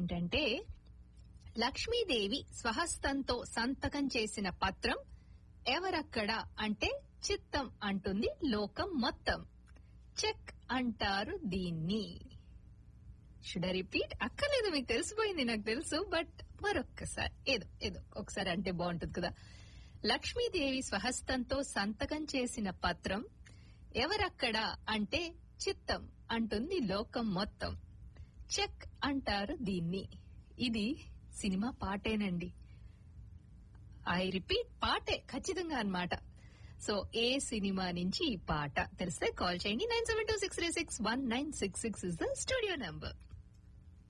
ఏంటంటే లక్ష్మీదేవి స్వహస్తంతో సంతకం చేసిన పత్రం ఎవరక్కడ అంటే చిత్తం అంటుంది లోకం మొత్తం చెక్ అంటారు దీన్ని షుడ్ రిపీట్ అక్కర్లేదు మీకు తెలిసిపోయింది నాకు తెలుసు బట్ మరొక్కసారి ఏదో ఏదో ఒకసారి అంటే బాగుంటుంది కదా లక్ష్మీదేవి స్వహస్తంతో సంతకం చేసిన పత్రం ఎవరక్కడ అంటే చిత్తం అంటుంది లోకం మొత్తం చెక్ అంటారు దీన్ని ఇది సినిమా పాటేనండి ఐ రిపీట్ పాటే ఖచ్చితంగా అన్నమాట సో ఏ సినిమా నుంచి ఈ పాట తెలిస్తే కాల్ చేయండి nine seven two six three six one nine six six is the studio number